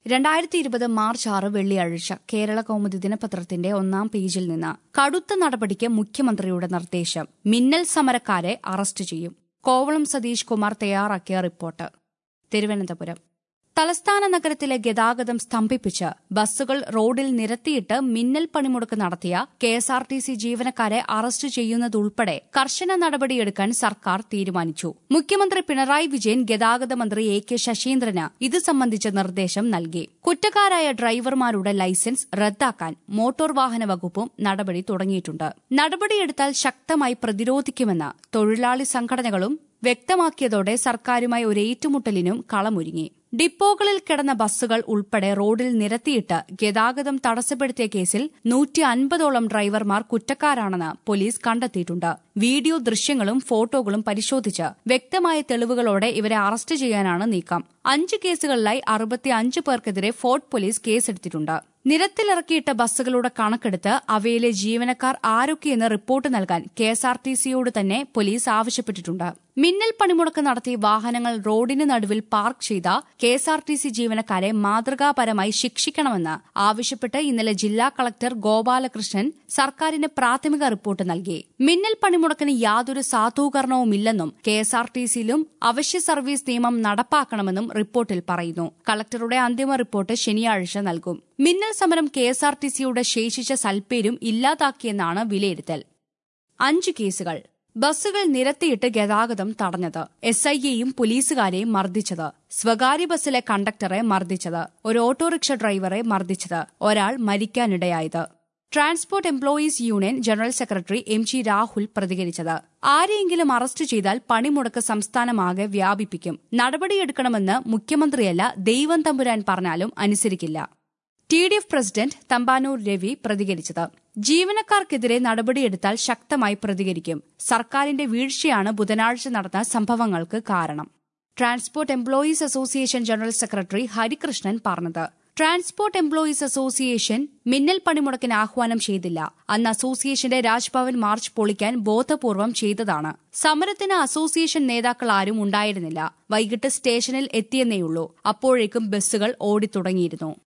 രണ്ടായിരത്തി ഇരുപത് മാർച്ച് ആറ് വെള്ളിയാഴ്ച കേരള കൗമുദി ദിനപത്രത്തിന്റെ ഒന്നാം പേജിൽ നിന്ന് കടുത്ത നടപടിക്ക് മുഖ്യമന്ത്രിയുടെ നിർദ്ദേശം മിന്നൽ സമരക്കാരെ അറസ്റ്റ് ചെയ്യും കോവളം സതീഷ് കുമാർ തയ്യാറാക്കിയ റിപ്പോർട്ട് തിരുവനന്തപുരം തലസ്ഥാന നഗരത്തിലെ ഗതാഗതം സ്തംഭിപ്പിച്ച് ബസ്സുകൾ റോഡിൽ നിരത്തിയിട്ട് മിന്നൽ പണിമുടക്ക് നടത്തിയ കെഎസ്ആർടിസി ജീവനക്കാരെ അറസ്റ്റ് ചെയ്യുന്നതുൾപ്പെടെ കർശന നടപടിയെടുക്കാൻ സർക്കാർ തീരുമാനിച്ചു മുഖ്യമന്ത്രി പിണറായി വിജയൻ ഗതാഗത മന്ത്രി എ കെ ശശീന്ദ്രന് ഇത് സംബന്ധിച്ച നിർദ്ദേശം നൽകി കുറ്റക്കാരായ ഡ്രൈവർമാരുടെ ലൈസൻസ് റദ്ദാക്കാൻ മോട്ടോർ വാഹന വകുപ്പും നടപടി തുടങ്ങിയിട്ടുണ്ട് നടപടിയെടുത്താൽ ശക്തമായി പ്രതിരോധിക്കുമെന്ന് തൊഴിലാളി സംഘടനകളും വ്യക്തമാക്കിയതോടെ സർക്കാരുമായി ഒരു ഏറ്റുമുട്ടലിനും കളമൊരുങ്ങി ഡിപ്പോകളിൽ കിടന്ന ബസ്സുകൾ ഉൾപ്പെടെ റോഡിൽ നിരത്തിയിട്ട് ഗതാഗതം തടസ്സപ്പെടുത്തിയ കേസിൽ നൂറ്റി അൻപതോളം ഡ്രൈവർമാർ കുറ്റക്കാരാണെന്ന് പോലീസ് കണ്ടെത്തിയിട്ടുണ്ട് വീഡിയോ ദൃശ്യങ്ങളും ഫോട്ടോകളും പരിശോധിച്ച് വ്യക്തമായ തെളിവുകളോടെ ഇവരെ അറസ്റ്റ് ചെയ്യാനാണ് നീക്കം അഞ്ച് കേസുകളിലായി അറുപത്തിയഞ്ച് പേർക്കെതിരെ ഫോർട്ട് പോലീസ് കേസെടുത്തിട്ടുണ്ട് നിരത്തിലിറക്കിയിട്ട ബസ്സുകളുടെ കണക്കെടുത്ത് അവയിലെ ജീവനക്കാർ ആരൊക്കെയെന്ന് റിപ്പോർട്ട് നൽകാൻ കെഎസ്ആർടിസിയോട് തന്നെ പോലീസ് ആവശ്യപ്പെട്ടിട്ടുണ്ട് മിന്നൽ പണിമുടക്ക് നടത്തി വാഹനങ്ങൾ റോഡിന് നടുവിൽ പാർക്ക് ചെയ്ത കെഎസ്ആർടിസി ജീവനക്കാരെ മാതൃകാപരമായി ശിക്ഷിക്കണമെന്ന് ആവശ്യപ്പെട്ട് ഇന്നലെ ജില്ലാ കളക്ടർ ഗോപാലകൃഷ്ണൻ സർക്കാരിന് പ്രാഥമിക റിപ്പോർട്ട് നൽകി മിന്നൽ പണിമുടക്കിന് യാതൊരു സാധൂകരണവുമില്ലെന്നും കെഎസ്ആർടിസിയിലും അവശ്യ സർവീസ് നിയമം നടപ്പാക്കണമെന്നും റിപ്പോർട്ടിൽ പറയുന്നു കളക്ടറുടെ അന്തിമ റിപ്പോർട്ട് ശനിയാഴ്ച നൽകും മിന്നൽ സമരം കെഎസ്ആർടിസിയുടെ ശേഷിച്ച സൽപ്പേരും ഇല്ലാതാക്കിയെന്നാണ് വിലയിരുത്തൽ അഞ്ച് കേസുകൾ ബസ്സുകൾ നിരത്തിയിട്ട് ഗതാഗതം തടഞ്ഞത് എസ് ഐ എയും പോലീസുകാരെയും മർദ്ദിച്ചത് സ്വകാര്യ ബസ്സിലെ കണ്ടക്ടറെ മർദ്ദിച്ചത് ഒരു ഓട്ടോറിക്ഷ ഡ്രൈവറെ മർദ്ദിച്ചത് ഒരാൾ മരിക്കാനിടയായത് transport employees union general secretary M G Rahul പ്രതികരിച്ചത് ആരെയെങ്കിലും അറസ്റ്റ് ചെയ്താൽ പണിമുടക്ക് സംസ്ഥാനമാകെ വ്യാപിപ്പിക്കും നടപടിയെടുക്കണമെന്ന് മുഖ്യമന്ത്രിയല്ല ദൈവം തമ്പുരാൻ പറഞ്ഞാലും അനുസരിക്കില്ല T D F president Thampanoor Ravi പ്രതികരിച്ചത് ജീവനക്കാർക്കെതിരെ നടപടിയെടുത്താൽ ശക്തമായി പ്രതികരിക്കും സർക്കാരിന്റെ വീഴ്ചയാണ് ബുധനാഴ്ച നടന്ന സംഭവങ്ങൾക്ക് കാരണം transport employees association general secretary Harikrishnan പറഞ്ഞത് ട്രാൻസ്പോർട്ട് എംപ്ലോയീസ് അസോസിയേഷൻ മിന്നൽ പണിമുടക്കിന് ആഹ്വാനം ചെയ്തില്ല അന്ന് അസോസിയേഷന്റെ രാജ്ഭവൻ മാർച്ച് പൊളിക്കാൻ ബോധപൂർവം ചെയ്തതാണ് സമരത്തിന് അസോസിയേഷൻ നേതാക്കൾ ആരും ഉണ്ടായിരുന്നില്ല വൈകിട്ട് സ്റ്റേഷനിൽ എത്തിയെന്നേയുള്ളൂ അപ്പോഴേക്കും ബസ്സുകൾ ഓടിത്തുടങ്ങിയിരുന്നു